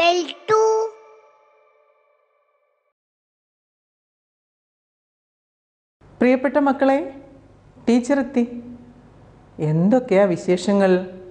L2 പ്രിയപ്പെട്ട മക്കളെ teacher എത്തി എന്തൊക്കെയാ വിശേഷങ്ങൾ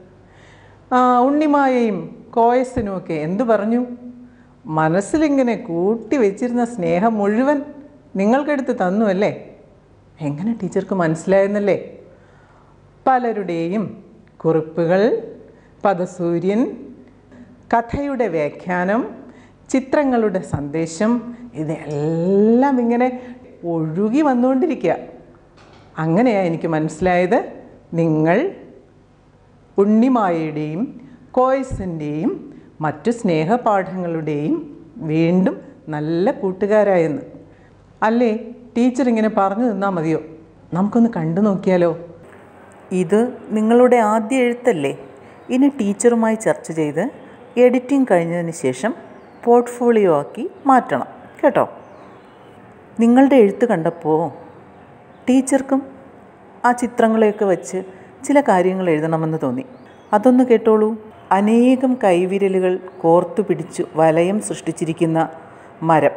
ആ ഉണ്ണിമായയും കോയസിനും ഒക്കെ എന്തു പറഞ്ഞു മനസ്സിലിങ്ങനെ കൂട്ടി വെച്ചിരുന്ന സ്നേഹം മുഴുവൻ നിങ്ങൾക്കെടുത്ത് തന്നു അല്ലേ എങ്ങനെ ടീച്ചർക്ക് മനസ്സിലായെന്നല്ലേ പലരുടെയും കുറിപ്പുകൾ പദസൂര്യൻ കഥയുടെ വ്യാഖ്യാനം ചിത്രങ്ങളുടെ സന്ദേശം ഇതെല്ലാം ഇങ്ങനെ ഒഴുകി വന്നുകൊണ്ടിരിക്കുക അങ്ങനെയാണ് എനിക്ക് മനസ്സിലായത് നിങ്ങൾ ഉണ്ണിമായയുടെയും കോയ്സിൻ്റെയും മറ്റു സ്നേഹപാഠങ്ങളുടെയും വീണ്ടും നല്ല കൂട്ടുകാരായെന്ന് അല്ലേ ടീച്ചർ ഇങ്ങനെ പറഞ്ഞു തന്നാൽ മതിയോ നമുക്കൊന്ന് കണ്ടു നോക്കിയാലോ ഇത് നിങ്ങളുടെ ആദ്യ എഴുത്തല്ലേ ഇനി ടീച്ചറുമായി ചർച്ച ചെയ്ത് എഡിറ്റിംഗ് കഴിഞ്ഞതിന് ശേഷം പോർട്ട്ഫോളിയോ ആക്കി മാറ്റണം കേട്ടോ നിങ്ങളുടെ എഴുത്ത് കണ്ടപ്പോൾ ടീച്ചർക്കും ആ ചിത്രങ്ങളെയൊക്കെ വെച്ച് ചില കാര്യങ്ങൾ എഴുതണമെന്ന് തോന്നി അതൊന്ന് കേട്ടോളൂ അനേകം കൈവിരലുകൾ കോർത്തു പിടിച്ചു വലയം സൃഷ്ടിച്ചിരിക്കുന്ന മരം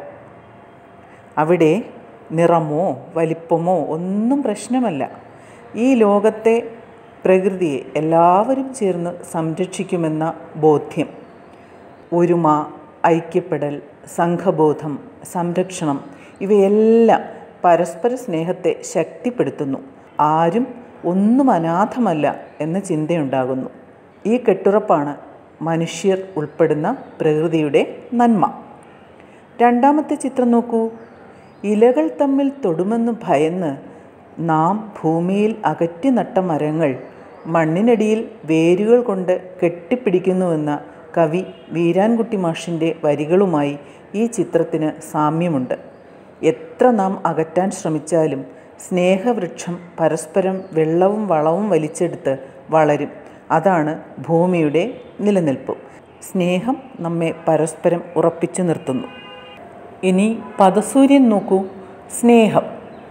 അവിടെ നിറമോ വലിപ്പമോ ഒന്നും പ്രശ്നമല്ല ഈ ലോകത്തെ പ്രകൃതിയെ എല്ലാവരും ചേർന്ന് സംരക്ഷിക്കുമെന്ന ബോധ്യം ഒരുമ ഐക്യപ്പെടൽ സംഘബോധം സംരക്ഷണം ഇവയെല്ലാം പരസ്പര സ്നേഹത്തെ ശക്തിപ്പെടുത്തുന്നു ആരും ഒന്നും അനാഥമല്ല എന്ന ചിന്തയുണ്ടാകുന്നു ഈ കെട്ടുറപ്പാണ് മനുഷ്യർ ഉൾപ്പെടുന്ന പ്രകൃതിയുടെ നന്മ രണ്ടാമത്തെ ചിത്രം നോക്കൂ ഇലകൾ തമ്മിൽ തൊടുമെന്ന് ഭയന്ന് നാം ഭൂമിയിൽ അകറ്റി നട്ട മരങ്ങൾ മണ്ണിനടിയിൽ വേരുകൾ കൊണ്ട് കെട്ടിപ്പിടിക്കുന്നുവെന്ന കവി വീരാൻകുട്ടി മാഷിൻ്റെ വരികളുമായി ഈ ചിത്രത്തിന് സാമ്യമുണ്ട് എത്ര നാം അകറ്റാൻ ശ്രമിച്ചാലും സ്നേഹവൃക്ഷം പരസ്പരം വെള്ളവും വളവും വലിച്ചെടുത്ത് വളരും അതാണ് ഭൂമിയുടെ നിലനിൽപ്പ് സ്നേഹം നമ്മെ പരസ്പരം ഉറപ്പിച്ചു നിർത്തുന്നു ഇനി പദസൂര്യൻ നോക്കൂ സ്നേഹം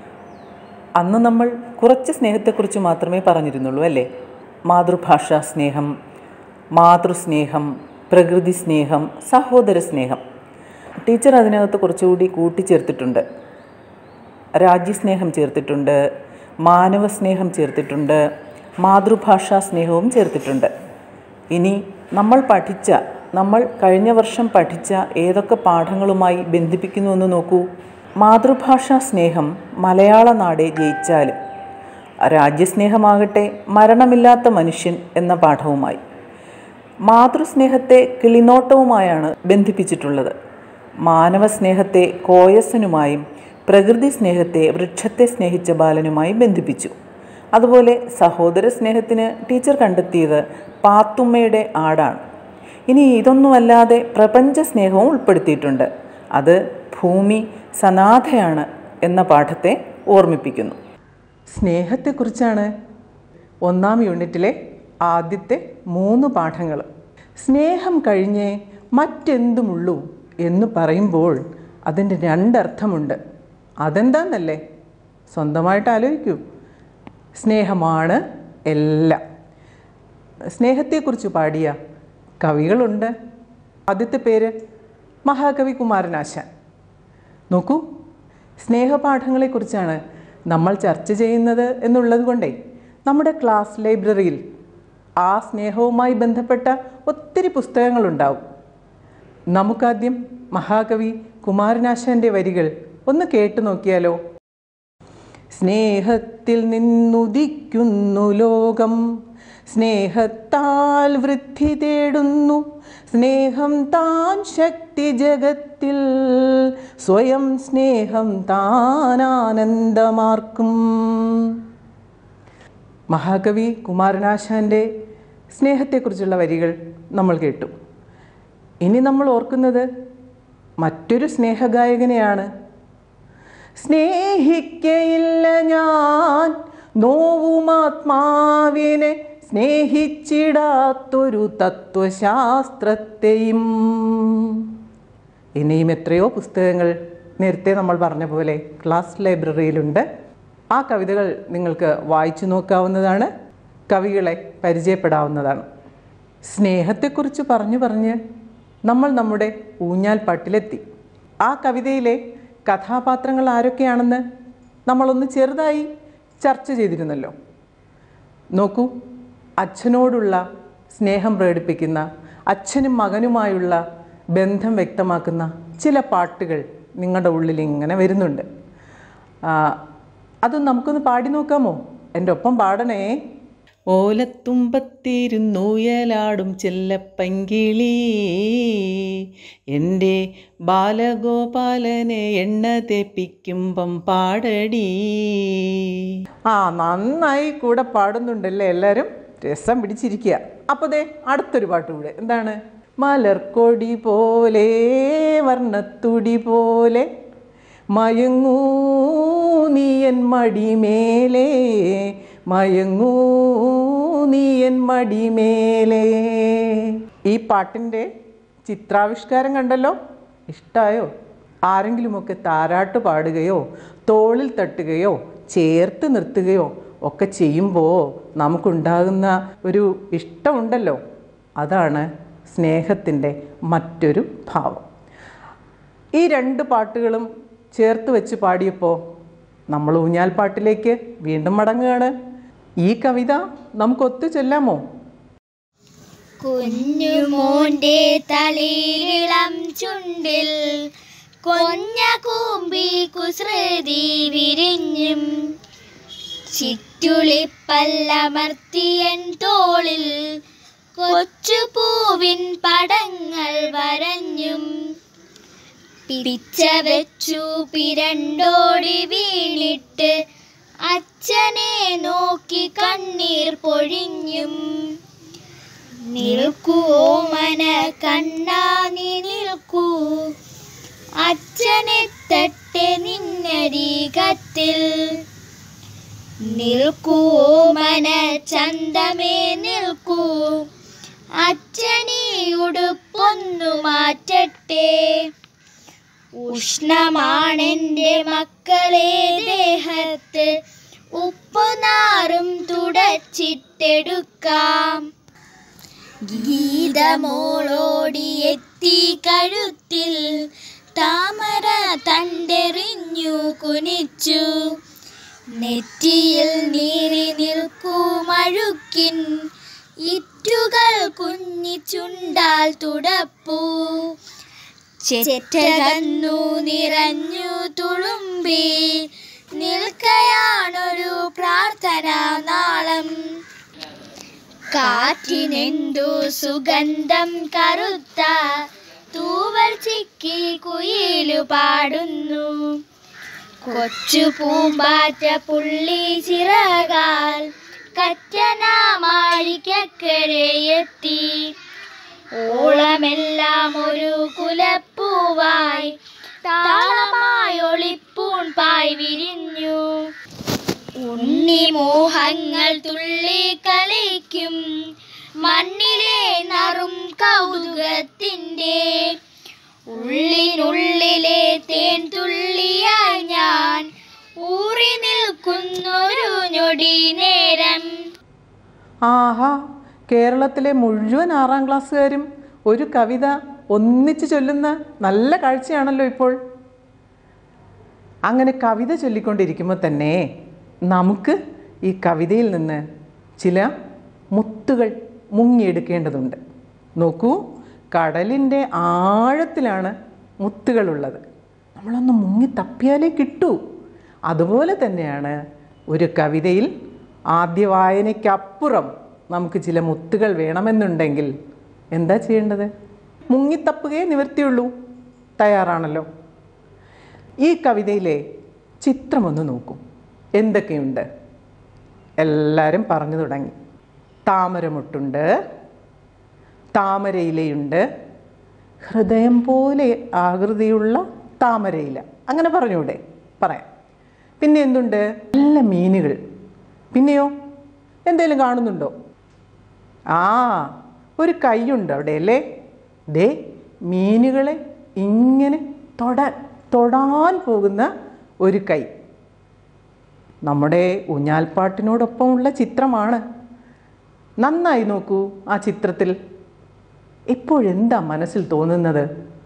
അന്ന് നമ്മൾ കുറച്ച് സ്നേഹത്തെക്കുറിച്ച് മാത്രമേ പറഞ്ഞിരുന്നുള്ളൂ അല്ലേ മാതൃഭാഷാ സ്നേഹം മാതൃസ്നേഹം പ്രകൃതി സ്നേഹം സഹോദര സ്നേഹം ടീച്ചർ അതിനകത്ത് കുറച്ചുകൂടി കൂട്ടിച്ചേർത്തിട്ടുണ്ട് രാജ്യസ്നേഹം ചേർത്തിട്ടുണ്ട് മാനവ സ്നേഹം ചേർത്തിട്ടുണ്ട് മാതൃഭാഷാ സ്നേഹവും ചേർത്തിട്ടുണ്ട് ഇനി നമ്മൾ പഠിച്ച നമ്മൾ കഴിഞ്ഞ വർഷം പഠിച്ച ഏതൊക്കെ പാഠങ്ങളുമായി ബന്ധിപ്പിക്കുന്നുവെന്ന് നോക്കൂ മാതൃഭാഷാ സ്നേഹം മലയാള നാടെ ജയിച്ചാലും രാജ്യസ്നേഹമാകട്ടെ മരണമില്ലാത്ത മനുഷ്യൻ എന്ന പാഠവുമായി മാതൃസ്നേഹത്തെ കിളിനോട്ടവുമായാണ് ബന്ധിപ്പിച്ചിട്ടുള്ളത് മാനവ സ്നേഹത്തെ കോയസനുമായും പ്രകൃതി സ്നേഹത്തെ വൃക്ഷത്തെ സ്നേഹിച്ച ബാലനുമായി ബന്ധിപ്പിച്ചു അതുപോലെ സഹോദര സ്നേഹത്തിന് ടീച്ചർ കണ്ടെത്തിയത് പാത്തുമ്മയുടെ ആടാണ് ഇനി ഇതൊന്നുമല്ലാതെ പ്രപഞ്ച സ്നേഹവും ഉൾപ്പെടുത്തിയിട്ടുണ്ട് അത് ഭൂമി സനാഥയാണ് എന്ന പാഠത്തെ ഓർമ്മിപ്പിക്കുന്നു സ്നേഹത്തെക്കുറിച്ചാണ് ഒന്നാം യൂണിറ്റിലെ ആദ്യത്തെ മൂന്ന് പാഠങ്ങൾ സ്നേഹം കഴിഞ്ഞേ മറ്റെന്തുമുള്ളൂ എന്ന് പറയുമ്പോൾ അതിൻ്റെ രണ്ടർത്ഥമുണ്ട് അതെന്താന്നല്ലേ സ്വന്തമായിട്ട് ആലോചിക്കൂ സ്നേഹമാണ് എല്ലാം സ്നേഹത്തെക്കുറിച്ച് പാടിയ കവികളുണ്ട് ആദ്യത്തെ പേര് മഹാകവി കുമാരനാശാൻ നോക്കൂ സ്നേഹപാഠങ്ങളെക്കുറിച്ചാണ് നമ്മൾ ചർച്ച ചെയ്യുന്നത് എന്നുള്ളത് കൊണ്ടേ നമ്മുടെ ക്ലാസ് ലൈബ്രറിയിൽ ആ സ്നേഹവുമായി ബന്ധപ്പെട്ട ഒത്തിരി പുസ്തകങ്ങളുണ്ടാവും നമുക്കാദ്യം മഹാകവി കുമാരനാശാൻ്റെ വരികൾ ഒന്ന് കേട്ടു നോക്കിയാലോ സ്നേഹത്തിൽ നിന്നുദിക്കുന്നു ലോകം സ്നേഹത്താൽ വൃദ്ധി തേടുന്നു സ്നേഹം താൻ ശക്തി ജഗത്തിൽ സ്വയം സ്നേഹം താൻ ആനന്ദമാർക്കും മഹാകവി കുമാരനാശാൻ്റെ സ്നേഹത്തെക്കുറിച്ചുള്ള വരികൾ നമ്മൾ കേട്ടു ഇനി നമ്മൾ ഓർക്കുന്നത് മറ്റൊരു സ്നേഹഗായകനെയാണ് സ്നേഹിക്കയില്ല ഞാൻ നോവുമാത്മാവിനെ സ്നേഹിച്ചിടാത്തൊരു തത്വശാസ്ത്രത്തെയും ഇനിയും എത്രയോ പുസ്തകങ്ങൾ നേരത്തെ നമ്മൾ പറഞ്ഞ പോലെ ക്ലാസ് ലൈബ്രറിയിലുണ്ട് ആ കവിതകൾ നിങ്ങൾക്ക് വായിച്ചു നോക്കാവുന്നതാണ് കവികളെ പരിചയപ്പെടാവുന്നതാണ് സ്നേഹത്തെക്കുറിച്ച് പറഞ്ഞു പറഞ്ഞ് നമ്മൾ നമ്മുടെ ഊഞ്ഞാൽപ്പാട്ടിലെത്തി ആ കവിതയിലെ കഥാപാത്രങ്ങൾ ആരൊക്കെയാണെന്ന് നമ്മളൊന്ന് ചെറുതായി ചർച്ച ചെയ്തിരുന്നല്ലോ നോക്കൂ അച്ഛനോടുള്ള സ്നേഹം പ്രകടിപ്പിക്കുന്ന അച്ഛനും മകനുമായുള്ള ബന്ധം വ്യക്തമാക്കുന്ന ചില പാട്ടുകൾ നിങ്ങളുടെ ഉള്ളിൽ ഇങ്ങനെ വരുന്നുണ്ട് ആ, അത് നമുക്കൊന്ന് പാടി നോക്കാമോ എൻ്റെ ഒപ്പം പാടണേ ഓലത്തുമ്പത്തിരുന്നൂയലാടും ചെല്ലപ്പങ്കിളി എൻ്റെ ബാലഗോപാലനെ എണ്ണ തേപ്പിക്കുമ്പം പാടടി ആ നന്നായി കൂടെ പാടുന്നുണ്ടല്ലേ എല്ലാവരും രസം പിടിച്ചിരിക്കുക അപ്പോൾ ദേ അടുത്തൊരു പാട്ട് കൂടെ എന്താണ് മലർക്കൊടി പോലെ വർണ്ണത്തുടി പോലെ മയങ്ങൂ നീയൻ മടിമേലേ മയങ്ങൂ നീയൻ മടിമേലേ ഈ പാട്ടിൻ്റെ ചിത്രാവിഷ്കാരം കണ്ടല്ലോ ഇഷ്ടായോ ആരെങ്കിലുമൊക്കെ താരാട്ട് പാടുകയോ തോളിൽ തട്ടുകയോ ചേർത്ത് നിർത്തുകയോ ഒക്കെ ചെയ്യുമ്പോൾ നമുക്കുണ്ടാകുന്ന ഒരു ഇഷ്ടമുണ്ടല്ലോ അതാണ് സ്നേഹത്തിൻ്റെ മറ്റൊരു ഭാവം ഈ രണ്ട് പാട്ടുകളും ചേർത്ത് വെച്ച് പാടിയപ്പോൾ നമ്മൾ ഊഞ്ഞാൽപ്പാട്ടിലേക്ക് വീണ്ടും മടങ്ങുകയാണ് ഈ കവിത നമുക്ക് ഒത്തു ചൊല്ലാമോ കുഞ്ഞുമോന്റെ തളിരിളം ചുണ്ടിൽ കൊഞ്ഞ കൂമ്പി കുസൃതി വിരിഞ്ഞും ചിറ്റുളിപ്പല്ലമർത്തിയൻ തോളിൽ കൊച്ചു പൂവിൻ പടങ്ങൾ വരഞ്ഞും പിച്ച വെച്ചു പിരണ്ടോടി വീണിട്ട് അച്ഛനെ നോക്കി കണ്ണീർ പൊഴിഞ്ഞും നിൽക്കൂ മന കണ്ണാ നീ നിൽക്കൂ അച്ഛനെ തട്ടെ നിന്നരികത്തിൽ നിൽക്കൂ മന ചന്തമേ നിൽക്കൂ അച്ഛനീ ഉടുപ്പൊന്നു മാറ്റട്ടെ ഉഷ്ണമാണെൻ്റെ മക്കളെ ദേഹത്ത് ഉപ്പുനാറും തുടച്ചിട്ടെടുക്കാം ഗീതമോളോടി എത്തി കഴുത്തിൽ താമര തണ്ടെറിഞ്ഞു കുനിച്ചു നെറ്റിയിൽ നീറി നിൽക്കൂ മഴുക്കിൻ ഇറ്റുകൾ കുഞ്ഞിച്ചുണ്ടാൽ തുടപ്പൂ ചെറ്റകന്നു നിറഞ്ഞു തുളുമ്പി നിൽക്കയാണൊരു പ്രാർത്ഥനാ നാളം കാറ്റിനെന്തു സുഗന്ധം കറുത്ത തൂവൽ ചിക്കി കുയിലു പാടുന്നു കൊച്ചു പൂമ്പാറ്റ പുള്ളി ചിറകാൽ കറ്റനാമാഴിക്കക്കരയെത്തി ഓളമെല്ലാം ഒരു കുലപ്പൂവായി താളമായി ഒളിപ്പൂൺ പായ് വിരിഞ്ഞു ഉണ്ണിമോഹങ്ങൾ തുള്ളി കളിക്കും മണ്ണിലെ നറും കൗതുകത്തിൻ്റെ ഉള്ളിനുള്ളിലെ തേൻ തുള്ളിയായി ഞാൻ ഊറി നിൽക്കുന്നൊരു ഞൊടി നേരം ആഹാ കേരളത്തിലെ മുഴുവൻ ആറാം ക്ലാസ്സുകാരും ഒരു കവിത ഒന്നിച്ച് ചൊല്ലുന്ന നല്ല കാഴ്ചയാണല്ലോ ഇപ്പോൾ അങ്ങനെ കവിത ചൊല്ലിക്കൊണ്ടിരിക്കുമ്പോൾ തന്നെ നമുക്ക് ഈ കവിതയിൽ നിന്ന് ചില മുത്തുകൾ മുങ്ങിയെടുക്കേണ്ടതുണ്ട് നോക്കൂ കടലിൻ്റെ ആഴത്തിലാണ് മുത്തുകളുള്ളത് നമ്മളൊന്ന് മുങ്ങി തപ്പിയാലേ കിട്ടൂ അതുപോലെ തന്നെയാണ് ഒരു കവിതയിൽ ആദ്യ വായനയ്ക്കപ്പുറം നമുക്ക് ചില മുത്തുകൾ വേണമെന്നുണ്ടെങ്കിൽ എന്താ ചെയ്യേണ്ടത് മുങ്ങിത്തപ്പുകയേ നിവർത്തിയുള്ളൂ തയ്യാറാണല്ലോ ഈ കവിതയിലെ ചിത്രമൊന്ന് നോക്കൂ എന്തൊക്കെയുണ്ട് എല്ലാവരും പറഞ്ഞു തുടങ്ങി താമരമുട്ടുണ്ട് താമരയിലയുണ്ട് ഹൃദയം പോലെ ആകൃതിയുള്ള താമരയില അങ്ങനെ പറഞ്ഞൂടെ പറയാം പിന്നെ എന്തുണ്ട് നല്ല മീനുകൾ പിന്നെയോ എന്തേലും കാണുന്നുണ്ടോ ആ ഒരു കൈയുണ്ട് അവിടെ അല്ലേ ദേ മീനുകളെ ഇങ്ങനെ തൊടാൻ തൊടാൻ പോകുന്ന ഒരു കൈ നമ്മുടെ ഊഞ്ഞാൽപ്പാട്ടിനോടൊപ്പമുള്ള ചിത്രമാണ് നന്നായി നോക്കൂ ആ ചിത്രത്തിൽ ഇപ്പോഴെന്താ മനസ്സിൽ തോന്നുന്നത്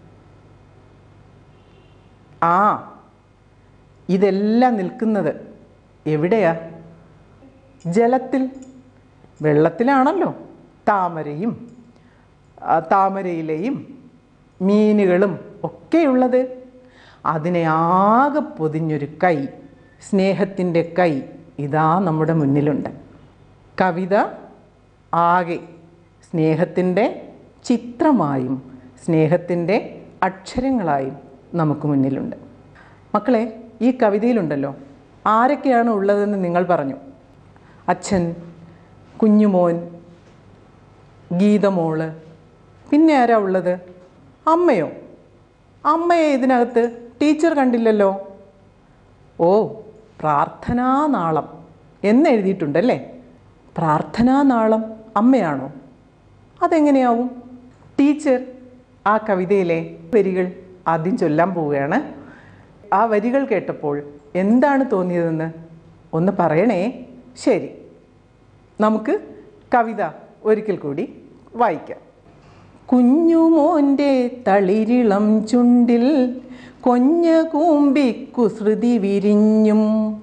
ആ ഇതെല്ലാം നിൽക്കുന്നത് എവിടെയാ ജലത്തിൽ വെള്ളത്തിലാണല്ലോ താമരയും ആ, താമരയിലെയും മീനുകളും ഒക്കെയുള്ളത് അതിനെ ആകെ പൊതിഞ്ഞൊരു കൈ സ്നേഹത്തിൻ്റെ കൈ ഇതാ നമ്മുടെ മുന്നിലുണ്ട് കവിത ആകെ സ്നേഹത്തിൻ്റെ ചിത്രമായും സ്നേഹത്തിൻ്റെ അക്ഷരങ്ങളായും നമുക്ക് മുന്നിലുണ്ട് മക്കളെ ഈ കവിതയിലുണ്ടല്ലോ ആരൊക്കെയാണ് ഉള്ളതെന്ന് നിങ്ങൾ പറഞ്ഞു അച്ഛൻ കുഞ്ഞുമോൻ ഗീതമോള് പിന്നെ ആരാ ഉള്ളത് അമ്മയോ അമ്മയെ ഇതിനകത്ത് ടീച്ചർ കണ്ടില്ലല്ലോ ഓ പ്രാർത്ഥനാനാളം എന്നെഴുതിയിട്ടുണ്ടല്ലേ പ്രാർത്ഥനാനാളം അമ്മയാണോ അതെങ്ങനെയാവും ടീച്ചർ ആ കവിതയിലെ വരികൾ ആദ്യം ചൊല്ലാൻ പോവുകയാണ് ആ വരികൾ കേട്ടപ്പോൾ എന്താണ് തോന്നിയതെന്ന് ഒന്ന് പറയണേ ശരി നമുക്ക് കവിത ഒരിക്കൽ കൂടി വായിക്കാം കുഞ്ഞുമോൻ്റെ തളിരിളം ചുണ്ടിൽ കൊഞ്ഞ കൂമ്പി കുസൃതി വിരിഞ്ഞും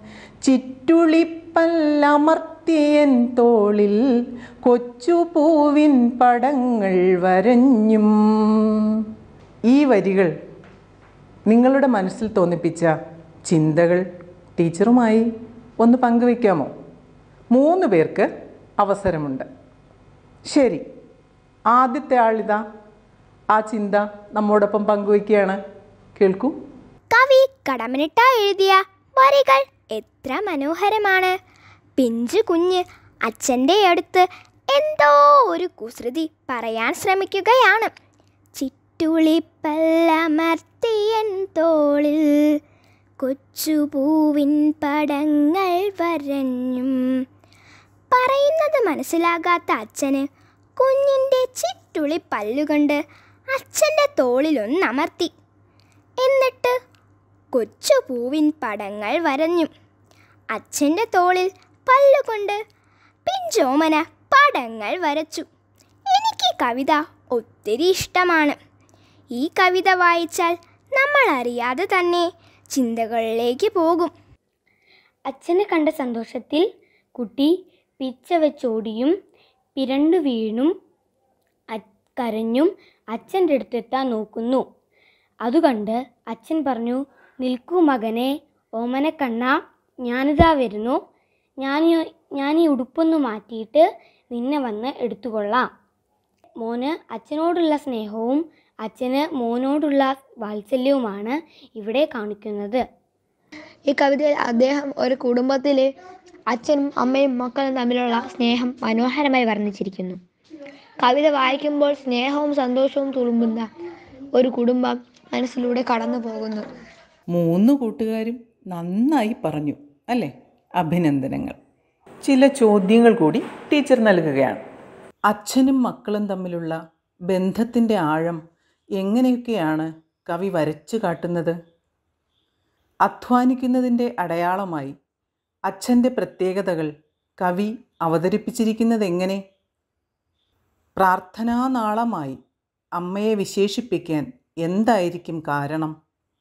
ചിറ്റുളിപ്പല്ലമർത്തിയൻ തോളിൽ കൊച്ചുപൂവിൻ പടങ്ങൾ വരഞ്ഞും ഈ വരികൾ നിങ്ങളുടെ മനസ്സിൽ തോന്നിപ്പിച്ച ചിന്തകൾ ടീച്ചറുമായി ഒന്ന് പങ്കുവയ്ക്കാമോ മൂന്ന് പേർക്ക് അവസരമുണ്ട് ശരി ആദ്യത്തെ ആളിതാ ആ ചിന്ത നമ്മോടൊപ്പം പങ്കുവയ്ക്കുകയാണ് കേൾക്കൂ കവി കടമനിട്ട എഴുതിയ വരികൾ എത്ര മനോഹരമാണ് പിഞ്ചു കുഞ്ഞ് അച്ഛൻ്റെ അടുത്ത് എന്തോ ഒരു കുസൃതി പറയാൻ ശ്രമിക്കുകയാണ് ചിറ്റുളിപ്പല്ലമർത്തിയൻ തോളിൽ കൊച്ചുപൂവിൻ പടങ്ങൾ വരഞ്ഞും പറയുന്നത് മനസ്സിലാകാത്ത അച്ഛന് കുഞ്ഞിൻ്റെ ചിറ്റുളി പല്ലുകൊണ്ട് അച്ഛൻ്റെ തോളിലൊന്നമർത്തി എന്നിട്ട് കൊച്ചു പൂവിൻ പടങ്ങൾ വരഞ്ഞു അച്ഛൻ്റെ തോളിൽ പല്ലുകൊണ്ട് പിഞ്ചോമന പടങ്ങൾ വരച്ചു എനിക്ക് ഈ കവിത ഒത്തിരി ഇഷ്ടമാണ് ഈ കവിത വായിച്ചാൽ നമ്മൾ അറിയാതെ തന്നെ ചിന്തകളിലേക്ക് പോകും അച്ഛനെ കണ്ട സന്തോഷത്തിൽ കുട്ടി പിച്ച വെച്ചോടിയും പിരണ്ടു വീണും അ- കരഞ്ഞും അച്ഛൻ്റെ അടുത്തെത്താൻ നോക്കുന്നു അതുകണ്ട് അച്ഛൻ പറഞ്ഞു നിൽക്കൂ മകനെ ഓമനക്കണ്ണ ഞാനിതാ വരുന്നു ഞാൻ ഈ- ഞാൻ ഈ ഉടുപ്പൊന്ന് മാറ്റിയിട്ട് നിന്നെ വന്ന് എടുത്തുകൊള്ളാം മോന് അച്ഛനോടുള്ള സ്നേഹവും അച്ഛന് മോനോടുള്ള വാത്സല്യവുമാണ് ഇവിടെ കാണിക്കുന്നത് ഈ കവിതയിൽ അദ്ദേഹം ഒരു കുടുംബത്തിലെ അച്ഛനും അമ്മയും മക്കളും തമ്മിലുള്ള സ്നേഹം മനോഹരമായി വർണ്ണിച്ചിരിക്കുന്നു കവിത വായിക്കുമ്പോൾ സ്നേഹവും സന്തോഷവും തുളുമ്പുന്ന ഒരു കുടുംബം മനസ്സിലൂടെ കടന്നു പോകുന്നു മൂന്ന് കൂട്ടുകാരും നന്നായി പറഞ്ഞു അല്ലേ അഭിനന്ദനങ്ങൾ ചില ചോദ്യങ്ങൾ കൂടി ടീച്ചർ നൽകുകയാണ് അച്ഛനും മക്കളും തമ്മിലുള്ള ബന്ധത്തിൻ്റെ ആഴം എങ്ങനെയൊക്കെയാണ് കവി വരച്ചു കാട്ടുന്നത് അധ്വാനിക്കുന്നതിൻ്റെ അടയാളമായി അച്ഛൻ്റെ പ്രത്യേകതകൾ കവി അവതരിപ്പിച്ചിരിക്കുന്നത് എങ്ങനെ പ്രാർത്ഥനാനാളമായി അമ്മയെ വിശേഷിപ്പിക്കാൻ എന്തായിരിക്കും കാരണം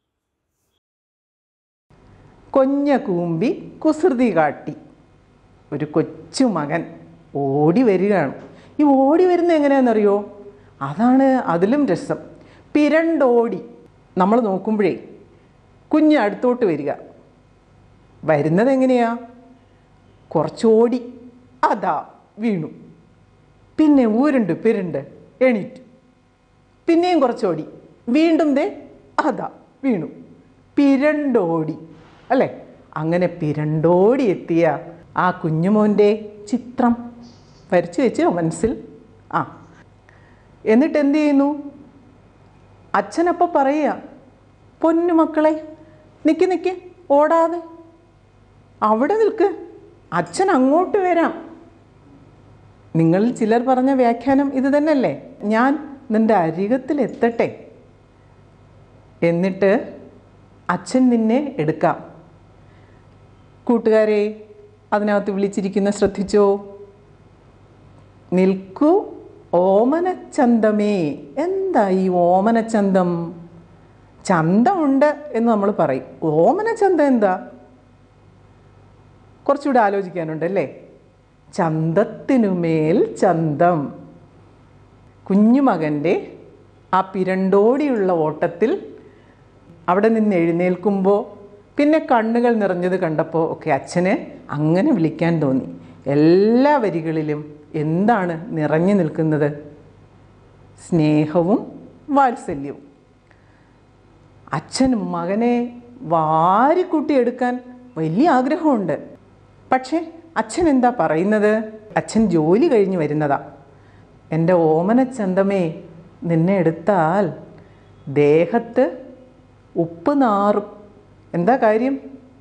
കൊഞ്ഞ കൂമ്പി കുസൃതി കാട്ടി ഒരു കൊച്ചു മകൻ ഓടി വരികയാണ് ഈ ഓടി വരുന്നത് എങ്ങനെയാണെന്നറിയോ അതാണ് അതിലും രസം പിരണ്ടോടി നമ്മൾ നോക്കുമ്പോഴേ കുഞ്ഞ് അടുത്തോട്ട് വരിക വരുന്നത് എങ്ങനെയാ കുറച്ചോടി അതാ വീണു പിന്നെ ഊരുണ്ട് പിരണ്ട് എണീറ്റു പിന്നെയും കുറച്ചോടി വീണ്ടും ദേ അതാ വീണു പിരണ്ടോടി അല്ലേ അങ്ങനെ പിരണ്ടോടി എത്തിയ ആ കുഞ്ഞുമോൻ്റെ ചിത്രം വരച്ചു വെച്ചോ മനസ്സിൽ ആ എന്നിട്ട് എന്ത് ചെയ്യുന്നു അച്ഛനപ്പോൾ പറയുക പൊന്നു മക്കളെ നിൽക്ക് നിൽക്ക് ഓടാതെ അവിടെ നിൽക്ക് അച്ഛൻ അങ്ങോട്ട് വരാം നിങ്ങൾ ചിലർ പറഞ്ഞ വ്യാഖ്യാനം ഇത് തന്നെയല്ലേ ഞാൻ നിൻ്റെ അരികത്തിലെത്തട്ടെ എന്നിട്ട് അച്ഛൻ നിന്നെ എടുക്കാം കൂട്ടുകാരെ അതിനകത്ത് വിളിച്ചിരിക്കുന്ന ശ്രദ്ധിച്ചോ നിൽക്കൂ ഓമനച്ചന്തമേ എന്താ ഈ ഓമനച്ചന്തം ചന്തമുണ്ട് എന്ന് നമ്മൾ പറയും ഓമനച്ചന്തം എന്താ കുറച്ചുകൂടെ ആലോചിക്കാനുണ്ട് അല്ലേ ചന്തത്തിനുമേൽ ചന്തം കുഞ്ഞുമകൻ്റെ ആ പിരണ്ടോടിയുള്ള ഓട്ടത്തിൽ അവിടെ നിന്ന് എഴുന്നേൽക്കുമ്പോൾ പിന്നെ കണ്ണുകൾ നിറഞ്ഞത് കണ്ടപ്പോൾ ഒക്കെ അച്ഛന് അങ്ങനെ വിളിക്കാൻ തോന്നി എല്ലാ വരികളിലും എന്താണ് നിറഞ്ഞു നിൽക്കുന്നത് സ്നേഹവും വാത്സല്യവും അച്ഛൻ മകനെ വാരിക്കൂട്ടിയെടുക്കാൻ വലിയ ആഗ്രഹമുണ്ട് പക്ഷേ അച്ഛൻ എന്താ പറയുന്നത് അച്ഛൻ ജോലി കഴിഞ്ഞ് വരുന്നതാ എൻ്റെ ഓമനച്ചന്തമേ നിന്നെ എടുത്താൽ ദേഹത്ത് ഉപ്പ് നാറും എന്താ കാര്യം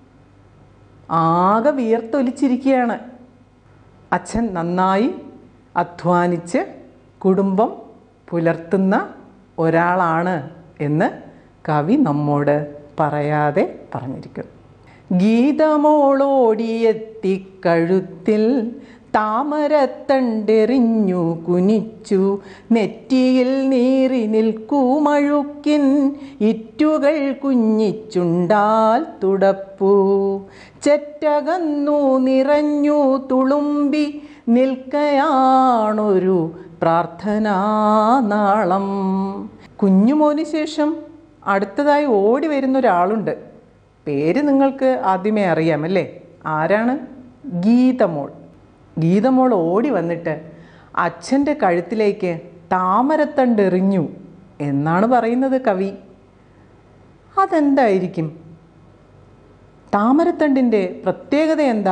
ആകെ വിയർത്തൊലിച്ചിരിക്കുകയാണ് അച്ഛൻ നന്നായി അധ്വാനിച്ച് കുടുംബം പുലർത്തുന്ന ഒരാളാണ് എന്ന് കവി നമ്മോട് പറയാതെ പറഞ്ഞിരിക്കുന്നു ഗീതമോളോടിയെത്തി കഴുത്തിൽ താമരത്തണ്ടെറിഞ്ഞു കുനിച്ചു നെറ്റിയിൽ നീറി നിൽക്കുമഴുക്കിൻ ഇറ്റുകൾ കുഞ്ഞിച്ചുണ്ടാൽ തുടപ്പു ചെറ്റകന്നു നിറഞ്ഞു തുളുമ്പി നിൽക്കയാണൊരു പ്രാർത്ഥനാനാളം കുഞ്ഞുമോന് ശേഷം അടുത്തതായി ഓടി വരുന്ന ഒരാളുണ്ട് പേര് നിങ്ങൾക്ക് ആദ്യമേ അറിയാമല്ലേ ആരാണ് ഗീതമോൾ ഗീതമോൾ ഓടി വന്നിട്ട് അച്ഛൻ്റെ കഴുത്തിലേക്ക് താമരത്തണ്ട് എറിഞ്ഞു എന്നാണ് പറയുന്നത് കവി അതെന്തായിരിക്കും താമരത്തണ്ടിൻ്റെ പ്രത്യേകത എന്താ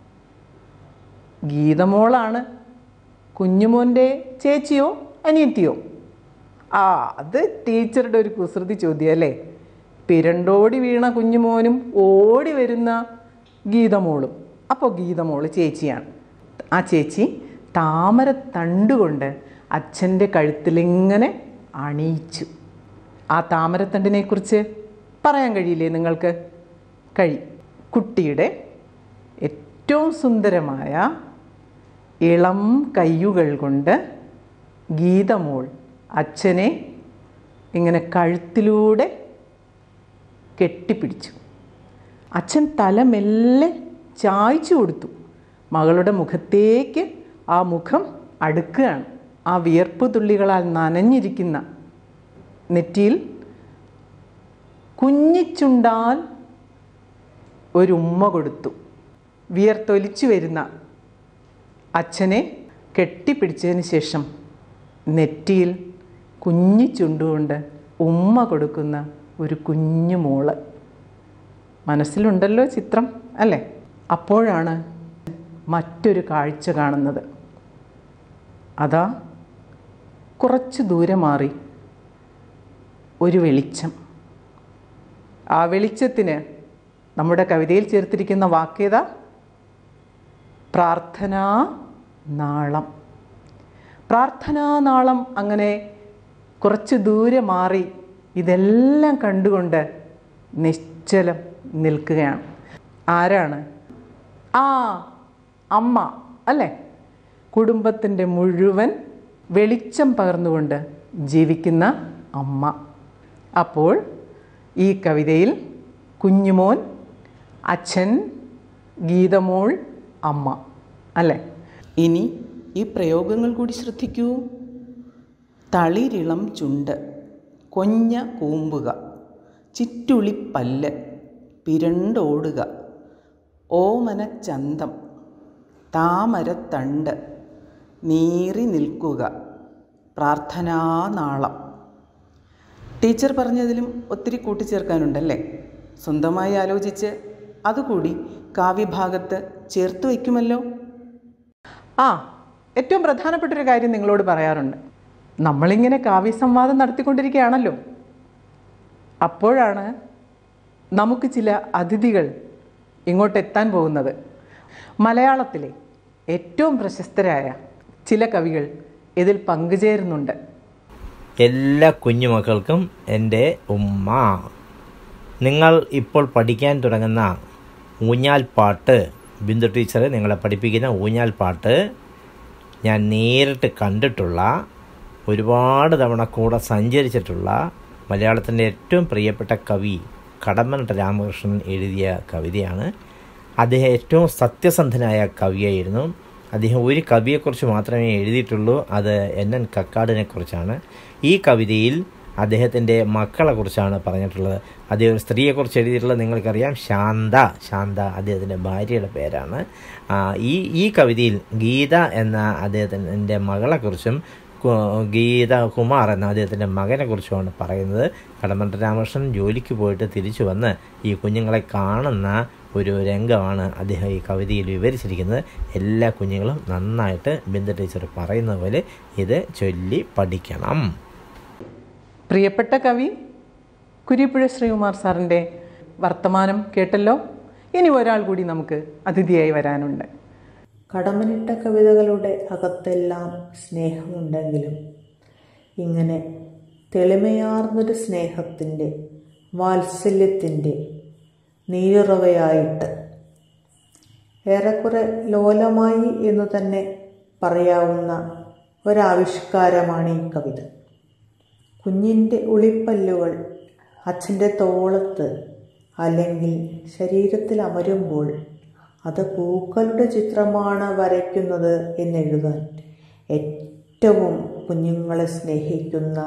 ഗീതമോളാണ് കുഞ്ഞുമോൻ്റെ ചേച്ചിയോ അനിയത്തിയോ ആ അത് ടീച്ചറുടെ ഒരു കുസൃതി ചോദ്യം അല്ലേ പിരണ്ടോടി വീണ കുഞ്ഞുമോനും ഓടി വരുന്ന ഗീതമോളും അപ്പോൾ ഗീതമോള് ചേച്ചിയാണ് ആ ചേച്ചി താമരത്തണ്ടുകൊണ്ട് അച്ഛൻ്റെ കഴുത്തിലിങ്ങനെ അണിയിച്ചു ആ താമരത്തണ്ടിനെക്കുറിച്ച് പറയാൻ കഴിയില്ലേ നിങ്ങൾക്ക് കഴി കുട്ടിയുടെ ഏറ്റവും സുന്ദരമായ ഇളം കയ്യുകൾ കൊണ്ട് ഗീതമോൾ അച്ഛനെ ഇങ്ങനെ കഴുത്തിലൂടെ കെട്ടിപ്പിടിച്ചു അച്ഛൻ തല മെല്ലെ ചായ്ച്ചു കൊടുത്തു മകളുടെ മുഖത്തേക്ക് ആ മുഖം അടുക്കുകയാണ് ആ വിയർപ്പ് തുള്ളികളാൽ നനഞ്ഞിരിക്കുന്ന നെറ്റിയിൽ കുഞ്ഞിച്ചുണ്ടാൽ ഒരു ഉമ്മ കൊടുത്തു വിയർത്തൊലിച്ചു വരുന്ന അച്ഛനെ കെട്ടിപ്പിടിച്ചതിന് ശേഷം നെറ്റിയിൽ കുഞ്ഞു ചുണ്ടുകൊണ്ട് ഉമ്മ കൊടുക്കുന്ന ഒരു കുഞ്ഞു മോള് മനസ്സിലുണ്ടല്ലോ ചിത്രം അല്ലേ അപ്പോഴാണ് മറ്റൊരു കാഴ്ച കാണുന്നത് അതാ കുറച്ച് ദൂരെ മാറി ഒരു വെളിച്ചം ആ വെളിച്ചത്തിന് നമ്മുടെ കവിതയിൽ ചേർത്തിരിക്കുന്ന വാക്യത പ്രാർത്ഥനാ നാളം പ്രാർത്ഥനാ നാളം അങ്ങനെ കുറച്ച് ദൂരെ മാറി ഇതെല്ലാം കണ്ടുകൊണ്ട് നിശ്ചലം നിൽക്കുകയാണ് ആരാണ് ആ അമ്മ അല്ലേ കുടുംബത്തിൻ്റെ മുഴുവൻ വെളിച്ചം പകർന്നുകൊണ്ട് ജീവിക്കുന്ന അമ്മ അപ്പോൾ ഈ കവിതയിൽ കുഞ്ഞുമോൻ അച്ഛൻ ഗീതമോൾ അമ്മ അല്ലേ ഇനി ഈ പ്രയോഗങ്ങൾ കൂടി ശ്രദ്ധിക്കൂ തളിരിളം ചുണ്ട് കൊഞ്ഞ കൂമ്പുക ചിറ്റുളിപ്പല്ല് പിരണ്ടോടുക ഓമനച്ചന്തം താമരത്തണ്ട് നീറി നിൽക്കുക പ്രാർത്ഥനാനാളം ടീച്ചർ പറഞ്ഞതിലും ഒത്തിരി കൂട്ടിച്ചേർക്കാനുണ്ടല്ലേ സ്വന്തമായി ആലോചിച്ച് അതുകൂടി കാവ്യഭാഗത്ത് ചേർത്ത് വയ്ക്കുമല്ലോ ആ ഏറ്റവും പ്രധാനപ്പെട്ട ഒരു കാര്യം നിങ്ങളോട് പറയാറുണ്ട് നമ്മളിങ്ങനെ കാവ്യസംവാദം നടത്തിക്കൊണ്ടിരിക്കുകയാണല്ലോ അപ്പോഴാണ് നമുക്ക് ചില അതിഥികൾ ഇങ്ങോട്ട് എത്താൻ പോകുന്നത് മലയാളത്തിലെ ഏറ്റവും പ്രശസ്തരായ ചില കവികൾ ഇതിൽ പങ്കുചേരുന്നുണ്ട് എല്ലാ കുഞ്ഞുമക്കൾക്കും എൻ്റെ ഉമ്മ നിങ്ങൾ ഇപ്പോൾ പഠിക്കാൻ തുടങ്ങുന്ന ഊഞ്ഞാൽ പാട്ട് ബിന്ദു ടീച്ചർ നിങ്ങളെ പഠിപ്പിക്കുന്ന ഊഞ്ഞാൽ പാട്ട് ഞാൻ നേരിട്ട് കണ്ടിട്ടുള്ള ഒരുപാട് തവണ കൂടെ സഞ്ചരിച്ചിട്ടുള്ള മലയാളത്തിൻ്റെ ഏറ്റവും പ്രിയപ്പെട്ട കവി കടമ്മനിട്ട രാമകൃഷ്ണൻ എഴുതിയ കവിതയാണ് അദ്ദേഹം ഏറ്റവും സത്യസന്ധനായ കവിയായിരുന്നു അദ്ദേഹം ഒരു കവിയെക്കുറിച്ച് മാത്രമേ എഴുതിയിട്ടുള്ളൂ അത് എൻ എൻ കക്കാടിനെ കുറിച്ചാണ് ഈ കവിതയിൽ അദ്ദേഹത്തിൻ്റെ മക്കളെക്കുറിച്ചാണ് പറഞ്ഞിട്ടുള്ളത് അദ്ദേഹം ഒരു സ്ത്രീയെക്കുറിച്ച് എഴുതിയിട്ടുള്ളത് നിങ്ങൾക്കറിയാം ശാന്ത ശാന്ത അദ്ദേഹത്തിൻ്റെ ഭാര്യയുടെ പേരാണ് ആ, ഈ ഈ കവിതയിൽ ഗീത എന്ന അദ്ദേഹത്തിൻ്റെ മകളെക്കുറിച്ചും കു- ഗീത കുമാർ എന്ന അദ്ദേഹത്തിൻ്റെ മകനെക്കുറിച്ചുമാണ് പറയുന്നത് കടമണ്ട രാമകൃഷ്ണൻ ജോലിക്ക് പോയിട്ട് തിരിച്ചു വന്ന് ഈ കുഞ്ഞുങ്ങളെ കാണുന്ന ഒരു രംഗമാണ് അദ്ദേഹം ഈ കവിതയിൽ വിവരിച്ചിരിക്കുന്നത് എല്ലാ കുഞ്ഞുങ്ങളും നന്നായിട്ട് ബിന്ദു ടീച്ചർ പറയുന്നത് പോലെ ഇത് ചൊല്ലി പഠിക്കണം പ്രിയപ്പെട്ട കവി കുരിപ്പുഴ ശ്രീകുമാർ സാറിൻ്റെ വർത്തമാനം കേട്ടല്ലോ ഇനി ഒരാൾ കൂടി നമുക്ക് അതിഥിയായി വരാനുണ്ട് കടമനിട്ട കവിതകളുടെ അകത്തെല്ലാം സ്നേഹമുണ്ടെങ്കിലും ഇങ്ങനെ തെളിമയാർന്നൊരു സ്നേഹത്തിൻ്റെ വാത്സല്യത്തിൻ്റെ നീരുറവയായിട്ട് ഏറെക്കുറെ ലോലമായി എന്നു തന്നെ പറയാവുന്ന ഒരാവിഷ്കാരമാണ് ഈ കവിത കുഞ്ഞിൻ്റെ ഉളിപ്പല്ലുകൾ അച്ഛൻ്റെ തോളത്ത് അല്ലെങ്കിൽ ശരീരത്തിൽ അമരുമ്പോൾ അത് പൂക്കളുടെ ചിത്രമാണ് വരയ്ക്കുന്നത് എന്നെഴുതാൻ ഏറ്റവും കുഞ്ഞുങ്ങളെ സ്നേഹിക്കുന്ന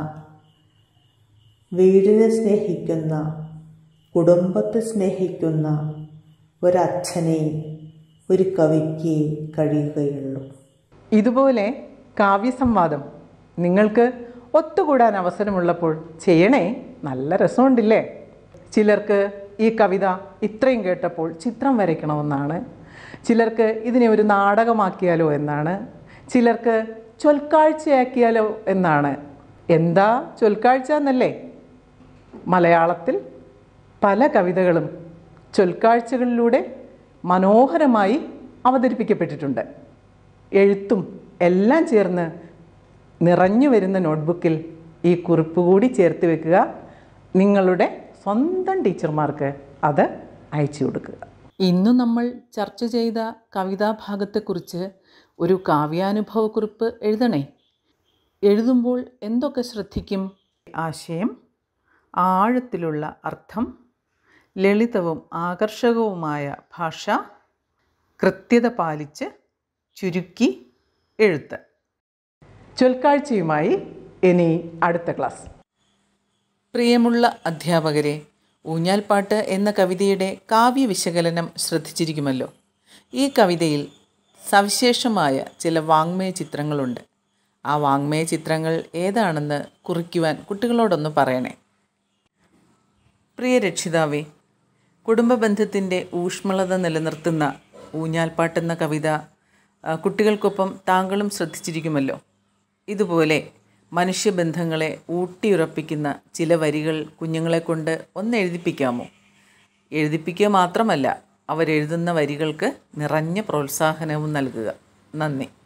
വീടിനെ സ്നേഹിക്കുന്ന കുടുംബത്തെ സ്നേഹിക്കുന്ന ഒരച്ഛനെ ഒരു കവിക്ക് കഴിയുകയുള്ളൂ ഇതുപോലെ കാവ്യസംവാദം നിങ്ങൾക്ക് ഒത്തുകൂടാൻ അവസരമുള്ളപ്പോൾ ചെയ്യണേ നല്ല രസമുണ്ടില്ലേ ചിലർക്ക് ഈ കവിത ഇത്രയും കേട്ടപ്പോൾ ചിത്രം വരയ്ക്കണമെന്നാണ് ചിലർക്ക് ഇതിനെ ഒരു നാടകമാക്കിയാലോ എന്നാണ് ചിലർക്ക് ചൊൽക്കാഴ്ചയാക്കിയാലോ എന്നാണ് എന്താ ചൊൽക്കാഴ്ച എന്നല്ലേ മലയാളത്തിൽ പല കവിതകളും ചൊൽക്കാഴ്ചകളിലൂടെ മനോഹരമായി അവതരിപ്പിക്കപ്പെട്ടിട്ടുണ്ട് എഴുത്തും എല്ലാം ചേർന്ന് നിറഞ്ഞു വരുന്ന നോട്ട്ബുക്കിൽ ഈ കുറിപ്പ് കൂടി ചേർത്ത് വെക്കുക നിങ്ങളുടെ സ്വന്തം ടീച്ചർമാർക്ക് അത് അയച്ചു കൊടുക്കുക ഇന്നു നമ്മൾ ചർച്ച ചെയ്ത കവിതാഭാഗത്തെക്കുറിച്ച് ഒരു കാവ്യാനുഭവക്കുറിപ്പ് എഴുതണേ എഴുതുമ്പോൾ എന്തൊക്കെ ശ്രദ്ധിക്കും ആശയം ആഴത്തിലുള്ള അർത്ഥം ലളിതവും ആകർഷകവുമായ ഭാഷ കൃത്യത പാലിച്ച് ചുരുക്കി എഴുത്ത് ചൊൽക്കാഴ്ചയുമായി ഇനി അടുത്ത ക്ലാസ് പ്രിയമുള്ള അധ്യാപകരെ ഊഞ്ഞാൽപ്പാട്ട് എന്ന കവിതയുടെ കാവ്യവിശകലനം ശ്രദ്ധിച്ചിരിക്കുമല്ലോ ഈ കവിതയിൽ സവിശേഷമായ ചില വാങ്മയ ചിത്രങ്ങളുണ്ട് ആ വാങ്മയ ചിത്രങ്ങൾ ഏതാണെന്ന് കുറിക്കുവാൻ കുട്ടികളോടൊന്ന് പറയണേ പ്രിയ രക്ഷിതാവേ കുടുംബ ബന്ധത്തിൻ്റെ ഊഷ്മളത നിലനിർത്തുന്ന ഊഞ്ഞാൽപ്പാട്ടെന്ന കവിത ആ, കുട്ടികൾക്കൊപ്പം താങ്കളും ശ്രദ്ധിച്ചിരിക്കുമല്ലോ ഇതുപോലെ മനുഷ്യബന്ധങ്ങളെ ഊട്ടിയുറപ്പിക്കുന്ന ചില വരികൾ കുഞ്ഞുങ്ങളെ കൊണ്ട് ഒന്ന് എഴുതിപ്പിക്കാമോ എഴുതിപ്പിക്കുക മാത്രമല്ല അവരെഴുതുന്ന വരികൾക്ക് നിറഞ്ഞ പ്രോത്സാഹനവും നൽകുക നന്ദി